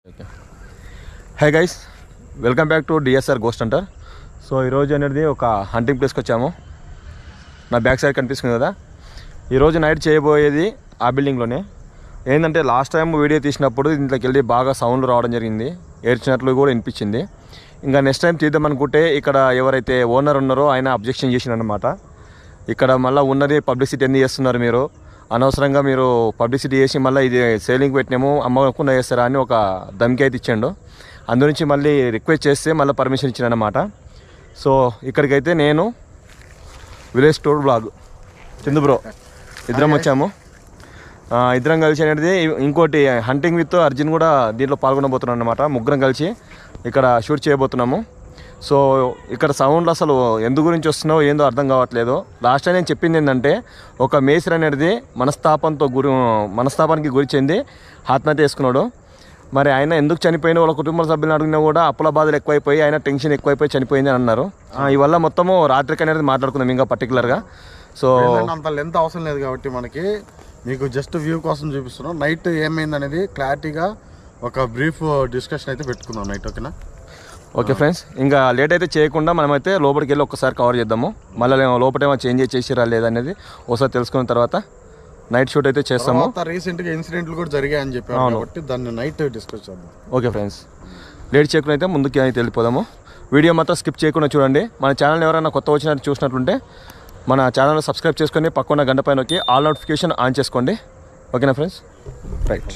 High guys welcome back to DSR ghost hunter so ఈరోజు అనేది ఒక హంటింగ్ ప్లేస్కి వచ్చాము నా బ్యాక్ సైడ్ కనిపిస్తుంది కదా ఈరోజు నైట్ చేయబోయేది ఆ బిల్డింగ్లోనే ఏంటంటే లాస్ట్ టైం వీడియో తీసినప్పుడు ఇంట్లోకి వెళ్ళి బాగా సౌండ్ రావడం జరిగింది ఏడ్చినట్లు కూడా వినిపించింది ఇంకా నెక్స్ట్ టైం తీద్దాం అనుకుంటే ఇక్కడ ఎవరైతే ఓనర్ ఉన్నారో ఆయన అబ్జెక్షన్ చేసినమాట ఇక్కడ మళ్ళీ ఉన్నది పబ్లిసిటీ ఎందుకు చేస్తున్నారు మీరు అనవసరంగా మీరు పబ్లిసిటీ చేసి మళ్ళీ ఇది సేలింగ్ పెట్టినాము అమ్మకుండా చేస్తారా అని ఒక ధమ్కి అయితే ఇచ్చాడు అందు నుంచి మళ్ళీ రిక్వెస్ట్ చేస్తే మళ్ళీ పర్మిషన్ ఇచ్చానమాట సో ఇక్కడికైతే నేను village tour vlog Chandu bro ఇద్దరం వచ్చాము ఆ, ఇద్దరం కలిసి అనేది ఇంకోటి హంటింగ్ విత్ అర్జున్ కూడా దీంట్లో పాల్గొనబోతున్నాం అనమాట ముగ్గురం కలిసి ఇక్కడ షూట్ చేయబోతున్నాము సో ఇక్కడ సౌండ్లు అసలు ఎందు గురించి వస్తున్నావు ఏందో అర్థం కావట్లేదు లాస్ట్ టైం నేను చెప్పింది ఏంటంటే ఒక మేస్త్రి అనేది మనస్తాపంతో గురి మనస్తాపానికి గురి చెంది ఆత్మహత్య చేసుకున్నాడు మరి ఆయన ఎందుకు చనిపోయిన వాళ్ళ కుటుంబ సభ్యులను అడిగినా కూడా అప్పుల బాధలు ఎక్కువైపోయి ఆయన టెన్షన్ ఎక్కువైపోయి చనిపోయింది అని అన్నారు ఆ, ఈ వల్ల మొత్తము రాత్రికి అనేది మాట్లాడుకుందాం ఇంకా పర్టికులర్గా సో ఏంటంటే అంత లెంత్ అవసరం లేదు కాబట్టి మనకి మీకు జస్ట్ వ్యూ కోసం చూపిస్తున్నాం నైట్ ఏమైంది అనేది క్లారిటీగా ఒక బ్రీఫ్ డిస్కషన్ అయితే పెట్టుకుందాం నైట్ ఓకేనా ఓకే ఫ్రెండ్స్ ఇంకా లేట్ అయితే చేయకుండా మనమైతే లోపలికి వెళ్ళి ఒక్కసారి కవర్ చేద్దాము మళ్ళీ లోపల ఏమో చేంజ్ చేసిరా లేదనేది ఒకసారి తెలుసుకున్న తర్వాత నైట్ షూట్ అయితే చేస్తాము తర్వాత రీసెంట్ గా ఇన్సిడెంట్లు కూడా జరిగాయని చెప్పారు కాబట్టి దాన్ని నైట్ డిస్కస్ చేద్దాం ఓకే ఫ్రెండ్స్ లేట్ చేయకుండా అయితే ముందుకి అయితే వెళ్ళిపోదాము వీడియో మాత్రం స్కిప్ చేయకుండా చూడండి మన ఛానల్ ఎవరైనా కొత్త వచ్చినట్టు చూసినట్లుంటే మన ఛానల్ సబ్స్క్రైబ్ చేసుకొని పక్కన గంట పైన నొక్కి ఆల్ నోటిఫికేషన్ ఆన్ చేసుకోండి ఓకేనా ఫ్రెండ్స్ రైట్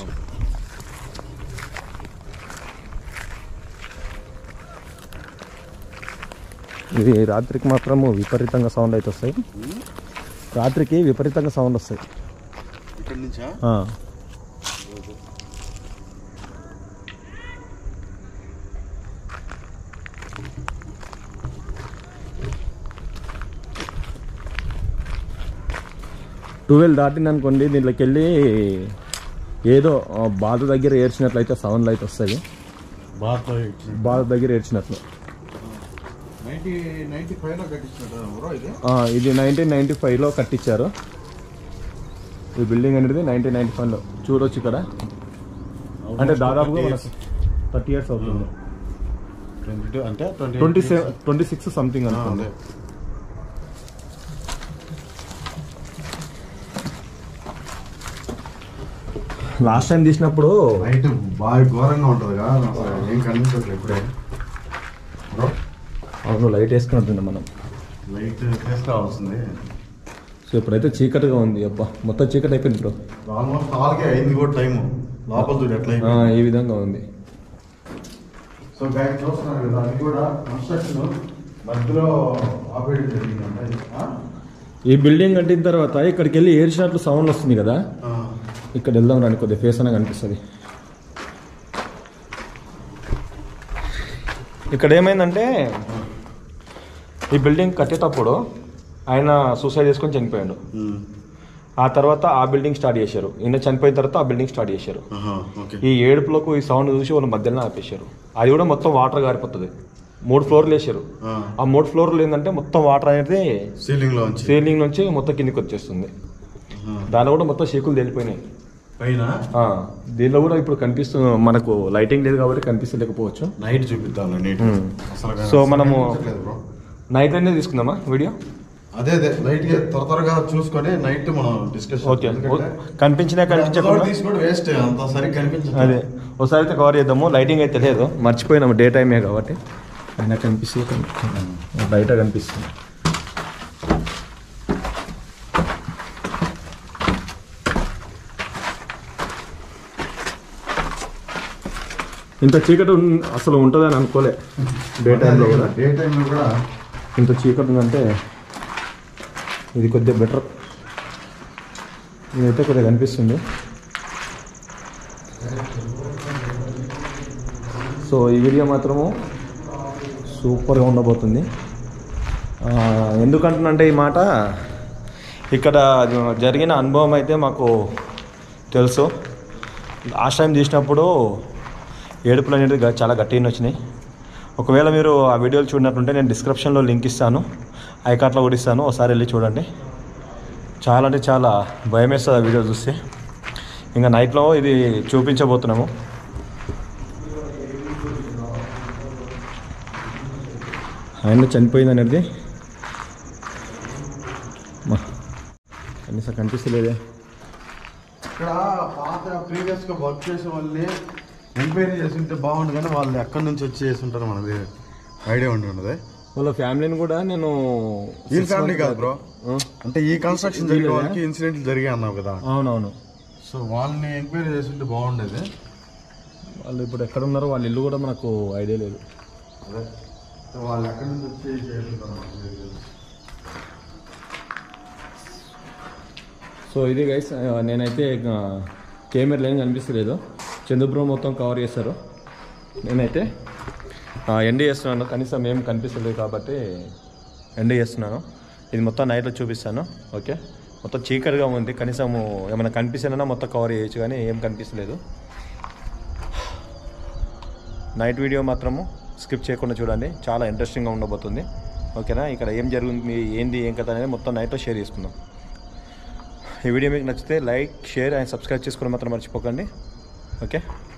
ఇది రాత్రికి మాత్రము విపరీతంగా సౌండ్ అయితే వస్తాయి రాత్రికి విపరీతంగా సౌండ్ వస్తాయి ఇక్కడ నుంచా ట్వెల్వ్ దాటింది అనుకోండి దీంట్లోకి వెళ్ళి ఏదో ఆ, బాధ దగ్గర ఏడ్చినట్లయితే సౌండ్లు అయితే వస్తాయి బాగా బాధ దగ్గర ఏడ్చినట్లు నైన్టీ నైన్టీ ఫైవ్ లో కట్టించినట్టు బ్రో ఇది ఆ, ఇది నైన్టీన్ నైన్టీ ఫైవ్లో కట్టించారు ఈ బిల్డింగ్ అనేది నైన్టీన్ నైన్టీ ఫైవ్లో చూడొచ్చు ఇక్కడ అంటే దాదాపుగా మనకు థర్టీ ఇయర్స్ అవుతుంది ట్వంటీ టూ అంటే twenty twenty seven twenty six something అనుకోండి లాస్ట్ టైం తీసినప్పుడు నైట్ బాగా ఘోరంగా ఉంటుంది కదా అసలు ఏం కనిపించట్లేదు ఇప్పుడే బ్రో అవును లైట్ వేసుకున్నట్టుంది మనం లైట్ ఫేస్ కావాల్సింది సో ఇప్పుడైతే చీకటిగా ఉంది అబ్బా మొత్తం చీకటి అయిపోయింది బ్రో ఆల్మోస్ట్ నాలుగే అయింది కూడా టైము లోపల చూడు ఎట్లా ఆ, ఈ విధంగా ఉంది సో గైడ్ చూస్తున్నారు కదా అది కూడా కన్స్ట్రక్షన్ మధ్యలో ఆపరేట్ జరిగిందంట ఇది. ఆ? ఈ బిల్డింగ్ కట్టిన తర్వాత ఇక్కడికి వెళ్ళి ఏడ్చినట్లు సౌండ్ వస్తుంది కదా ఆ. ఇక్కడ వెళ్దాం రాని కొద్దిగా ఫేస్ అనే కనిపిస్తుంది ఇక్కడ ఏమైందంటే ఈ బిల్డింగ్ కట్టేటప్పుడు ఆయన సూసైడ్ చేసుకొని చనిపోయాడు ఉమ్. ఆ తర్వాత ఆ బిల్డింగ్ స్టార్ట్ చేశారు ఈయన చనిపోయిన తర్వాత ఆ బిల్డింగ్ స్టార్ట్ చేశారు ఆహా, ఓకే ఈ ఏడుపులకు ఈ సౌండ్ చూసి వాళ్ళు మధ్యలో ఆపేశారు అది కూడా మొత్తం వాటర్ గారిపోతుంది మూడు ఫ్లోర్లు వేసారు ఆ. ఆ మూడు ఫ్లోర్లు ఏంటంటే మొత్తం వాటర్ అనేది సీలింగ్ లో ఉంచి సీలింగ్ నుంచి మొత్తం కిందికి వచ్చేస్తుంది ఆహా. దానిలో కూడా మొత్తం షేకులు తెలిపోయినాయి పైన ఆ, దీనిలో కూడా ఇప్పుడు కనిపిస్తుంది మనకు లైటింగ్ లేదు కాబట్టి కనిపిస్తలేకపోవచ్చు నైట్ చూపిద్దాం నైట్ ఉమ్. అసలు సో మనము కనిపించట్లేదు bro. నైట్ అనేది తీసుకుందామా వీడియో అదే అదే నైట్ గా త్వర త్వరగా చూసుకొని నైట్ మనం డిస్కస్ ఓకే కనిపించినా కనిపించకుండా తీసుకుంటే వేస్ట్ అంత సరిగ్గా కనిపించదు అదే ఒకసారి అయితే కవర్ చేద్దాము లైటింగ్ అయితే లేదు మర్చిపోయినాము డే టైమే కాబట్టి అయినా కనిపిస్తుంది కనిపిస్తుంది. బయట కనిపిస్తుంది ఇంత చీకటి ఉన్- అసలు ఉంటుందని అనుకోలే డే టైంలో కూడా డే టైంలో కూడా ఇంత చీకటి ఉందంటే ఇది కొద్దిగా బెటర్ ఇదైతే కొద్దిగా కనిపిస్తుంది సో ఈ వీడియో మాత్రము సూపర్గా ఉండబోతుంది ఆ, ఎందుకంటున్నంటే ఈ మాట ఇక్కడ జరిగిన అనుభవం అయితే మాకు తెలుసు లాస్ట్ టైం తీసినప్పుడు ఏడుపులు అనేది గ- చాలా గట్టిగా వచ్చినాయి ఒకవేళ మీరు ఆ వీడియోలు చూడనట్టుంటే నేను డిస్క్రిప్షన్లో లింక్ ఇస్తాను ఐకాట్లో కూడా ఇస్తాను ఒకసారి వెళ్ళి చూడండి చాలా అంటే చాలా భయం వేస్తుంది ఆ వీడియో చూస్తే ఇంకా నైట్లో ఇది చూపించబోతున్నాము ఆయన చనిపోయింది అనేది మా కనీసం కనిపిస్తలేదే ఇక్కడ పాత ప్రీవియస్ గా వర్క్ చేసే వాళ్ళని ఎంక్వైరీ చేసి ఉంటే బాగుండు కానీ వాళ్ళు ఎక్కడి నుంచి వచ్చి చేసి ఉంటారు మనది ఐడియా ఉండి ఉండదు వాళ్ళ ఫ్యామిలీని కూడా నేను ఈ ఫ్యామిలీ కాదు బ్రో ఆ, అంటే ఈ కన్స్ట్రక్షన్ జరిగే వాళ్ళకి ఇన్సిడెంట్లు జరిగాయి అన్నావు కదా అవునవును సో వాళ్ళని ఎంక్వైరీ చేసి ఉంటే బాగుండేది వాళ్ళు ఇప్పుడు ఎక్కడ ఉన్నారో వాళ్ళ ఇల్లు కూడా మనకు ఐడియా లేదు అదే సో వాళ్ళు ఎక్కడి నుంచి వచ్చి చేసి ఉంటారు మనకు తెలియదు. సో ఇది గైస్ నేనైతే కెమెరా ఏం కనిపిస్తలేదు చంద్రపురం మొత్తం కవర్ చేశారు నేనైతే ఎండి చేస్తున్నాను కనీసం ఏం కనిపిస్తలేదు కాబట్టి ఎండి చేస్తున్నాను ఇది మొత్తం నైట్లో చూపిస్తాను ఓకే మొత్తం చీకటిగా ఉంది కనీసం ఏమైనా కనిపిస్తున్నా మొత్తం కవర్ చేయొచ్చు కానీ ఏం కనిపిస్తలేదు నైట్ వీడియో మాత్రము స్కిప్ చేయకుండా చూడండి చాలా ఇంట్రెస్టింగ్గా ఉండబోతుంది ఓకేనా ఇక్కడ ఏం జరుగుతుంది ఏంది ఏం కథ అనేది మొత్తం నైట్లో షేర్ చేసుకుందాం ఈ వీడియో మీకు నచ్చితే లైక్ షేర్ అండ్ సబ్స్క్రైబ్ చేసుకోవడం మాత్రం మర్చిపోకండి ఓకే